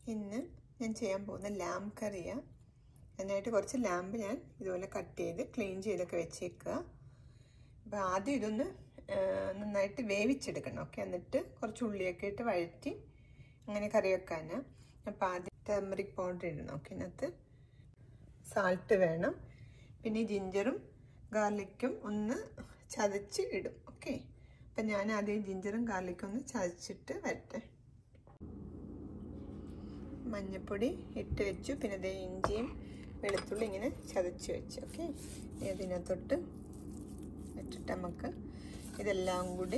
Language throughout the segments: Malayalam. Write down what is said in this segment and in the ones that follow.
ഇന്ന് ഞാൻ ചെയ്യാൻ പോകുന്ന ലാം കറിയാണ് അതിനായിട്ട് കുറച്ച് ലാമ്പ് ഞാൻ ഇതുപോലെ കട്ട് ചെയ്ത് ക്ലീൻ ചെയ്തൊക്കെ വെച്ചേക്കുക അപ്പോൾ ആദ്യം ഇതൊന്ന് നന്നായിട്ട് വേവിച്ചെടുക്കണം ഓക്കെ എന്നിട്ട് കുറച്ച് ഉള്ളിയൊക്കെ ഇട്ട് വഴറ്റി അങ്ങനെ കറി വെക്കാനാണ് അപ്പോൾ ആദ്യം ടർമറിക് പൗഡർ ഇടണം ഓക്കെ അതിനകത്ത് സാൾട്ട് വേണം പിന്നെ ജിഞ്ചറും ഗാർലിക്കും ഒന്ന് ചതച്ച് ഇടും ഓക്കെ അപ്പം ഞാൻ ആദ്യം ജിഞ്ചറും ഗാർലിക്കും ഒന്ന് ചതച്ചിട്ട് വരട്ടെ മഞ്ഞൾപ്പൊടി ഇട്ട് വെച്ചു പിന്നെ അതേ ഇഞ്ചിയും വെളുത്തുള്ളി ഇങ്ങനെ ചതച്ച് വെച്ചു ഓക്കെ ഇതിനകത്തൊട്ട് ഇട്ടിട്ട് നമുക്ക് ഇതെല്ലാം കൂടി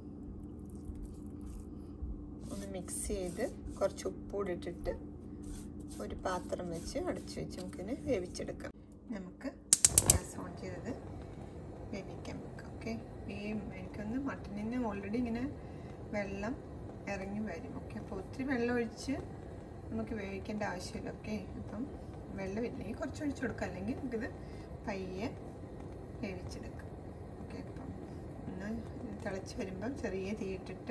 ഒന്ന് മിക്സ് ചെയ്ത് കുറച്ച് ഉപ്പൂടി ഇട്ടിട്ട് ഒരു പാത്രം വെച്ച് അടച്ചു വെച്ച് നമുക്കിതിനെ വേവിച്ചെടുക്കാം നമുക്ക് ഗ്യാസ് ഓൺ ചെയ്തത് വേവിക്കാൻ വെക്കാം ഓക്കെ ഈ എനിക്കൊന്ന് മട്ടനിന് ഓൾറെഡി ഇങ്ങനെ വെള്ളം ഇറങ്ങി വരും ഓക്കെ അപ്പോൾ ഒത്തിരി വെള്ളം ഒഴിച്ച് നമുക്ക് വേവിക്കേണ്ട ആവശ്യമില്ല ഓക്കെ അപ്പം വെള്ളമില്ലെങ്കിൽ കുറച്ച് ഒഴിച്ചു കൊടുക്കാം അല്ലെങ്കിൽ നമുക്കിത് പയ്യെ വേവിച്ചെടുക്കാം ഓക്കെ അപ്പം ഒന്ന് തിളച്ച് വരുമ്പം ചെറിയ തീയിട്ടിട്ട്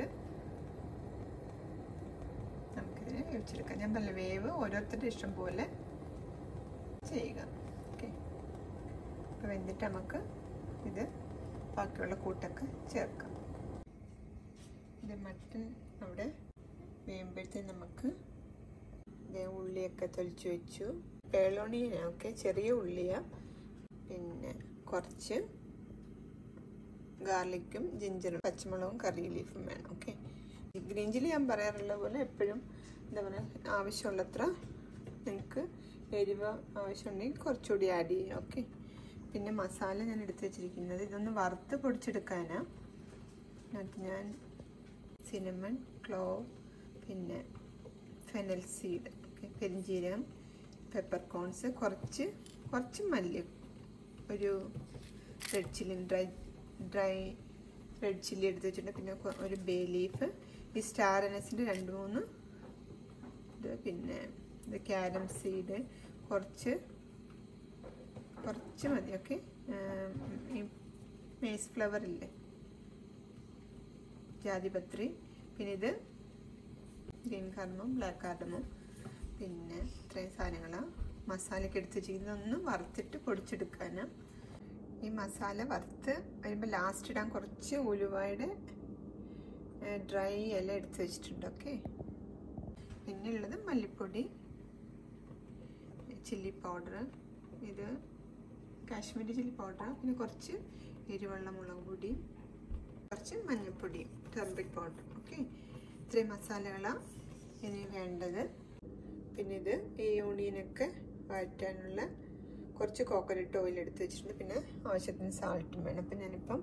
നമുക്കിതിനെ വേവിച്ചെടുക്കാം ഞാൻ പറഞ്ഞ വേവ് ഓരോരുത്തരുടെ ഇഷ്ടം പോലെ ചെയ്യുക ഓക്കെ അപ്പോൾ വെന്തിട്ട് നമുക്ക് ഇത് ബാക്കിയുള്ള കൂട്ടൊക്കെ ചേർക്കാം ഇത് മട്ടൻ അവിടെ വേകുമ്പോഴത്തേന് നമുക്ക് ഇത് ഉള്ളിയൊക്കെ തൊലിച്ച് വെച്ചു പേളോണിയനൊക്കെ ചെറിയ ഉള്ളിയാണ് പിന്നെ കുറച്ച് ഗാർലിക്കും ജിഞ്ചറും പച്ചമുളകും കറി ലീഫും വേണം ഓക്കെ ഗ്രീൻ ചില്ലി ഞാൻ പറയാറുള്ള പോലെ എപ്പോഴും എന്താ പറയുക ആവശ്യമുള്ളത്ര നിങ്ങൾക്ക് എരിവ് ആവശ്യമുണ്ടെങ്കിൽ കുറച്ചുകൂടി ആഡ് ചെയ്യാം ഓക്കെ പിന്നെ മസാല ഞാൻ എടുത്ത് വെച്ചിരിക്കുന്നത് ഇതൊന്ന് വറുത്ത് പൊടിച്ചെടുക്കാനാണ് അതിനകത്ത് ഞാൻ സിനമൺ ക്ലോവ് പിന്നെ ഫെനൽ സീഡ് ഓക്കെ പെരിഞ്ചീരകം പെപ്പർ കോൺസ് കുറച്ച് കുറച്ച് മല്ലി ഒരു red chilli dry dry red chilli എടുത്ത് വെച്ചിട്ടുണ്ട് പിന്നെ ഒരു ബേ ലീഫ് ഈ സ്റ്റാർ അനസിൻ്റെ രണ്ട് മൂന്ന് ഇത് പിന്നെ ഇത് ക്യാരം സീഡ് കുറച്ച് കുറച്ച് മതി ഓക്കെ ഈ മേസ് ഫ്ലവർ ഇല്ലേ ജാതിപത്രി പിന്നെ ഇത് ഗ്രീൻ കാർഡമും ബ്ലാക്ക് കാർഡമും പിന്നെ ഇത്രയും സാധനങ്ങളാണ് മസാലയ്ക്ക് എടുത്ത് വെച്ചിരിക്കുന്നതൊന്ന് വറുത്തിട്ട് പൊടിച്ചെടുക്കാനാണ് ഈ മസാല വറുത്ത് വരുമ്പോൾ ലാസ്റ്റ് ഇടാൻ കുറച്ച് ഉലുവയുടെ ഡ്രൈ ഇല എടുത്ത് വെച്ചിട്ടുണ്ട് ഓക്കെ പിന്നെ ഉള്ളത് മല്ലിപ്പൊടി ചില്ലി പൗഡർ ഇത് കാശ്മീരി ചില്ലി പൗഡർ പിന്നെ കുറച്ച് എരിവെള്ള മുളക് പൊടി കുറച്ച് മഞ്ഞൾപ്പൊടിയും ടർമറിക് പൗഡർ ഓക്കെ ഇത്രയും മസാലകളാണ് ഇനി വേണ്ടത് പിന്നെ ഇത് ഈ ഓണിയനൊക്കെ വഴറ്റാനുള്ള കുറച്ച് കോക്കനട്ട് ഓയിൽ എടുത്ത് വെച്ചിട്ടുണ്ട് പിന്നെ ആവശ്യത്തിന് സാൾട്ടും വേണം അപ്പം ഞാനിപ്പം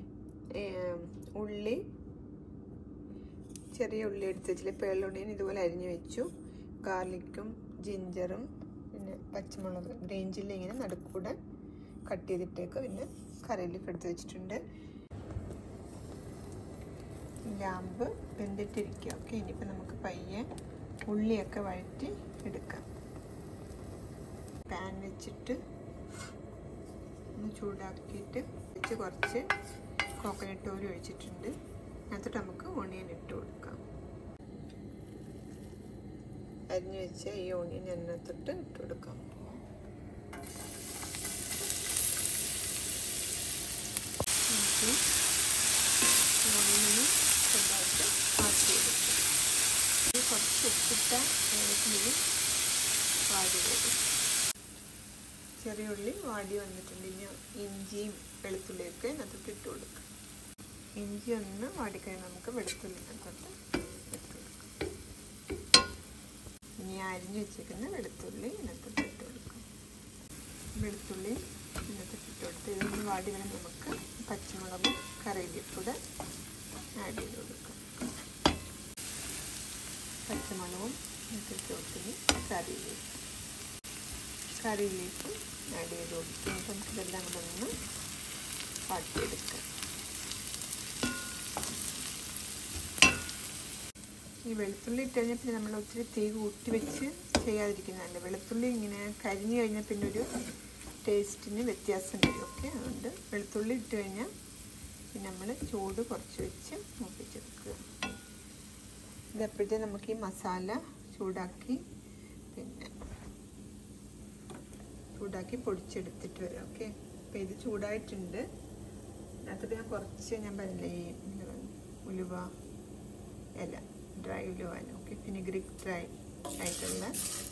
ഉള്ളി ചെറിയ ഉള്ളി എടുത്ത് വെച്ചില്ല പേളുള്ളിയും ഇതുപോലെ അരിഞ്ഞു വെച്ചു ഗാർലിക്കും ജിഞ്ചറും പിന്നെ പച്ചമുളക് ഗ്രീൻ ചില്ലി ഇങ്ങനെ നടുക്കൂടെ കട്ട് ചെയ്തിട്ടേക്ക് പിന്നെ കറി ലീഫ് എടുത്ത് വെച്ചിട്ടുണ്ട് ലാമ്പ് വെന്തിട്ടിരിക്കുക ഓക്കെ ഇനിയിപ്പോൾ നമുക്ക് പയ്യെ ഉള്ളിയൊക്കെ വഴറ്റി എടുക്കാം പാൻ വെച്ചിട്ട് ഒന്ന് ചൂടാക്കിയിട്ട് വെച്ച് കുറച്ച് കോക്കനട്ട് ഓയിൽ ഒഴിച്ചിട്ടുണ്ട് അതിനകത്തോട്ട് നമുക്ക് ഓണിയൻ ഇട്ട് കൊടുക്കാം അരിഞ്ഞു വെച്ച ഈ ഓണിയൻ അതിനകത്തോട്ട് ഇട്ട് കൊടുക്കാം ഓണിയനൊന്ന് ചെറുതായിട്ട് മാറ്റി എടുക്കും ഇത് കുറച്ച് ഉപ്പിട്ട ഏലക്കിലും വാടി വരും ചെറിയ ഉള്ളി വാടി വന്നിട്ടുണ്ട് ഇനി ഇഞ്ചിയും വെളുത്തുള്ളിയൊക്കെ അതിനകത്തോട്ട് ഇട്ട് കൊടുക്കാം ഇഞ്ചി ഒന്ന് വാടിക്കഴിഞ്ഞാൽ നമുക്ക് വെളുത്തുള്ളി അതിനകത്തോട്ട് ഇട്ട് കൊടുക്കാം ഇനി അരിഞ്ഞു വെച്ചേക്കുന്ന വെളുത്തുള്ളി ഇതിനകത്തോട്ട് ഇട്ട് കൊടുക്കാം വെളുത്തുള്ളി ഇതിനകത്തോട്ട് ഇട്ട് കൊടുത്ത് ഇതൊന്ന് വാടി വരെ നമുക്ക് പച്ചമുളകും കറിവേപ്പിലൂടെ ആഡ് ചെയ്ത് കൊടുക്കാം പച്ചമുളകും ഇട്ടിട്ട് കൊടുത്തിന് curry leaf curry leaf add ചെയ്ത് കൊടുക്കും അപ്പം ഇതെല്ലാം കൂടെ ഒന്ന് വാട്ടിയെടുക്കാം ഈ വെളുത്തുള്ളി ഇട്ട് കഴിഞ്ഞാൽ പിന്നെ നമ്മൾ ഒത്തിരി തീ കൂട്ടി വെച്ച് ചെയ്യാതിരിക്കുന്നതല്ല വെളുത്തുള്ളി ഇങ്ങനെ കരിഞ്ഞു കഴിഞ്ഞാൽ പിന്നെ ഒരു ടേസ്റ്റിന് വ്യത്യാസം വരും ഓക്കെ അതുകൊണ്ട് വെളുത്തുള്ളി ഇട്ട് കഴിഞ്ഞാൽ പിന്നെ നമ്മൾ ചൂട് കുറച്ച് വെച്ച് മൂപ്പിച്ചെടുക്കുക ഇതെപ്പോഴത്തെ നമുക്ക് ഈ മസാല ചൂടാക്കി പിന്നെ ചൂടാക്കി പൊടിച്ചെടുത്തിട്ട് വരാം ഓക്കെ അപ്പോൾ ഇത് ചൂടായിട്ടുണ്ട് അതിനകത്തോട്ട് ഞാൻ കുറച്ച് ഞാൻ പറഞ്ഞില്ലേ ഈ എന്താ പറയുക, ഉലുവ ഇല ഡ്രൈ ഉലുവ ഇല ഓക്കെ ഫിനിഗ്രിക് ഡ്രൈ ആയിട്ടുള്ള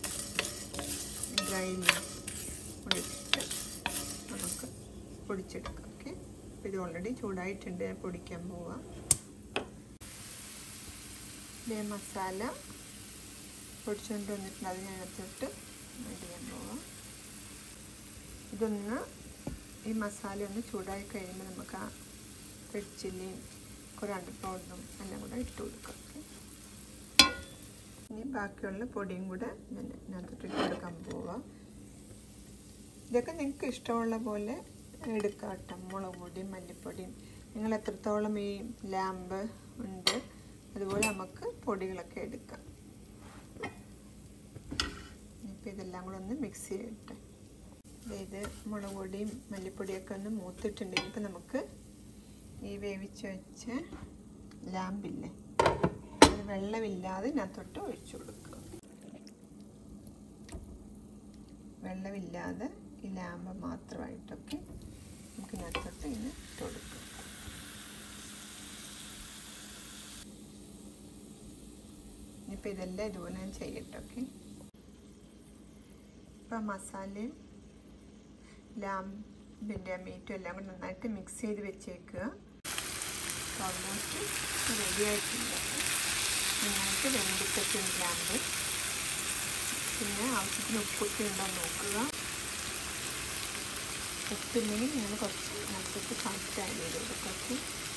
ഡ്രൈ ലീവ്സ് കൂടി ഇട്ടിട്ട് നമുക്ക് പൊടിച്ചെടുക്കാം ഓക്കെ അപ്പോൾ ഇത് ഓൾറെഡി ചൂടായിട്ടുണ്ട് ഞാൻ പൊടിക്കാൻ പോവാം ഇതേ മസാല പൊടിച്ചുകൊണ്ട് വന്നിട്ടുണ്ട് അത് ഞാൻ എടുത്തിട്ട് ചെയ്യാൻ പോവാം ഇതൊന്ന് ഈ മസാല ഒന്ന് ചൂടായി കഴിയുമ്പോൾ നമുക്ക് ആ റെഡ് ചില്ലിയും കൊരാണ്ടർ പൗഡറും എല്ലാം കൂടെ ഇട്ട് കൊടുക്കാം ഓക്കെ ഇനി ബാക്കിയുള്ള പൊടിയും കൂടെ ഞാൻ ഇതിനകത്തോട്ട് ഇട്ട് കൊടുക്കാൻ പോവാം ഇതൊക്കെ നിങ്ങൾക്ക് ഇഷ്ടമുള്ള പോലെ എടുക്കാം കേട്ടോ മുളക് പൊടിയും മല്ലിപ്പൊടിയും നിങ്ങൾ എത്രത്തോളം ഈ ലാമ്പ് ഉണ്ട് അതുപോലെ നമുക്ക് പൊടികളൊക്കെ എടുക്കാം ഇപ്പം ഇതെല്ലാം കൂടെ ഒന്ന് മിക്സ് ചെയ്യട്ടെ ഇത് മുളക് പൊടിയും മല്ലിപ്പൊടിയൊക്കെ ഒന്ന് മൂത്തിട്ടുണ്ട് ഇപ്പം നമുക്ക് ഈ വേവിച്ച് വെച്ച ലാമ്പില്ലേ അത് വെള്ളമില്ലാതെ ഇതിനകത്തോട്ട് ഒഴിച്ചു കൊടുക്കുക വെള്ളമില്ലാതെ ഈ ലാമ്പ് മാത്രമായിട്ടൊക്കെ നമുക്ക് ഇതിനകത്തോട്ട് ഇങ്ങനെ ഇട്ട് കൊടുക്കാം ഇനിയിപ്പോൾ ഇതെല്ലാം ഇതുപോലെ ഞാൻ ചെയ്യട്ടെ ഓക്കെ ഇപ്പം മസാലയും ലാമ്പിൻ്റെ മീറ്റും എല്ലാം കൂടി നന്നായിട്ട് മിക്സ് ചെയ്ത് വെച്ചേക്കുക ഓൾമോസ്റ്റ് റെഡി ആയിട്ടുണ്ട് നന്നായിട്ട് വെന്തിട്ടൊക്കെയുണ്ട് ലാമ്പ് പിന്നെ ആവശ്യത്തിന് ഉപ്പൊക്കെ ഉണ്ടോ നോക്കുക ഉപ്പില്ലെങ്കിൽ നിങ്ങൾ കുറച്ച് അതിനകത്തേക്ക് ഫാസ്റ്റ് ആഡ് ചെയ്ത് കൊടുക്കും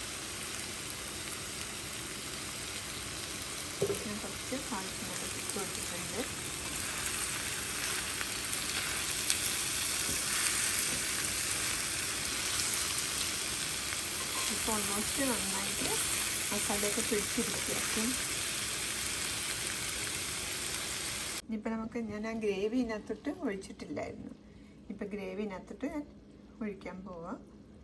ഞാൻ കുറച്ച് ഫാസ്റ്റിനകത്ത് ഇട്ട് കൊടുത്തിട്ടുണ്ട് ഇപ്പോൾ ഓൾമോസ്റ്റ് നന്നായിട്ട് മസാലയൊക്കെ പിടിച്ചിരിക്കും ഇനിയിപ്പോൾ നമുക്ക് ഞാൻ ആ ഗ്രേവി ഇതിനകത്തോട്ട് ഒഴിച്ചിട്ടില്ലായിരുന്നു ഇപ്പം ഗ്രേവി ഇതിനകത്തോട്ട് ഞാൻ ഒഴിക്കാൻ പോവാം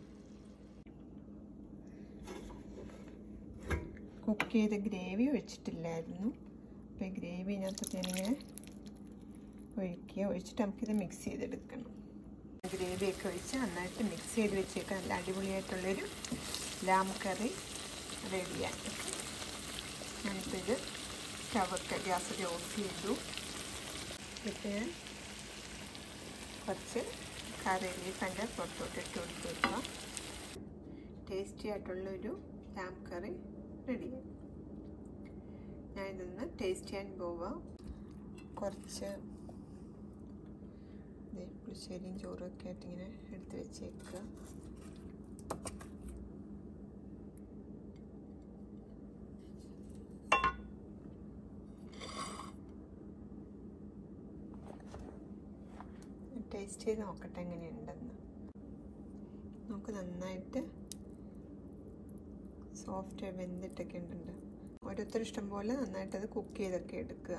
കുക്ക് ചെയ്ത ഗ്രേവി ഒഴിച്ചിട്ടില്ലായിരുന്നു അപ്പോൾ ഈ ഗ്രേവി ഇതിനകത്തോട്ട് ഞാനിങ്ങനെ ഒഴിക്കുക ഒഴിച്ചിട്ട് നമുക്കിത് മിക്സ് ചെയ്തെടുക്കണം ഗ്രേവിയൊക്കെ ഒഴിച്ച് നന്നായിട്ട് മിക്സ് ചെയ്ത് വെച്ചേക്കാം നല്ല അടിപൊളിയായിട്ടുള്ളൊരു ലാം കറി റെഡിയായി ഞാനിപ്പോൾ ഇത് സ്റ്റവൊക്കെ ഗ്യാസൊക്കെ ഓഫ് ചെയ്തു ഇപ്പം ഞാൻ കുറച്ച് കറി ലീഫ് എൻ്റെ പുറത്തോട്ട് ഇട്ട് കൊടുത്ത് വെക്കാം ടേസ്റ്റി ആയിട്ടുള്ളൊരു ലാം കറി റെഡിയായി ഞാൻ ഇതൊന്ന് ടേസ്റ്റ് ചെയ്യാൻ പോവാം കുറച്ച് പുളിശ്ശേരിയും ചോറും ഒക്കെ ആയിട്ട് ഇങ്ങനെ എടുത്ത് വെച്ചേക്കുക ടേസ്റ്റ് ചെയ്ത് നോക്കട്ടെ എങ്ങനെയുണ്ടെന്ന് നമുക്ക് നന്നായിട്ട് സോഫ്റ്റ് വെന്തിട്ടൊക്കെ ഉണ്ടുണ്ട് ഓരോരുത്തർ ഇഷ്ടം പോലെ നന്നായിട്ട് അത് കുക്ക് ചെയ്തൊക്കെ എടുക്കുക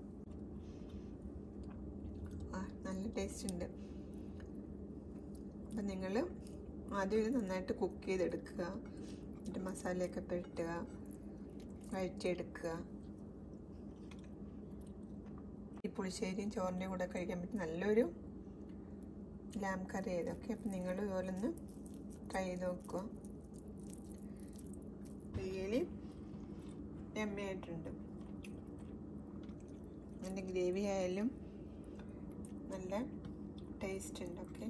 ആ നല്ല ടേസ്റ്റ് ഉണ്ട് അപ്പം നിങ്ങൾ ആദ്യം ഇത് നന്നായിട്ട് കുക്ക് ചെയ്തെടുക്കുക എന്നിട്ട് മസാലയൊക്കെ പെട്ടുക വഴറ്റിയെടുക്കുക ഈ പുളിശ്ശേരിയും ചോറിൻ്റെയും കൂടെ കഴിക്കാൻ പറ്റും നല്ലൊരു ലാം കറി ചെയ്തൊക്കെ അപ്പം നിങ്ങൾ ഇതുപോലെ ഒന്ന് ട്രൈ ചെയ്ത് നോക്കുക റിയലി എമ്മയായിട്ടുണ്ട് അതിൻ്റെ ഗ്രേവി ആയാലും നല്ല ടേസ്റ്റ് ഉണ്ട് ഓക്കെ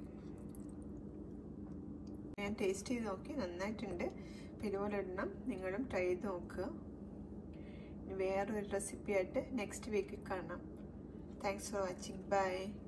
ഞാൻ ടേസ്റ്റ് ചെയ്ത് നോക്കി നന്നായിട്ടുണ്ട് അപ്പോൾ ഇതുപോലെ ഇടണം നിങ്ങളും ട്രൈ ചെയ്ത് നോക്കുക ഇനി വേറൊരു റെസിപ്പി ആയിട്ട് നെക്സ്റ്റ് വീക്കിൽ കാണാം താങ്ക്സ് ഫോർ വാച്ചിങ് ബൈ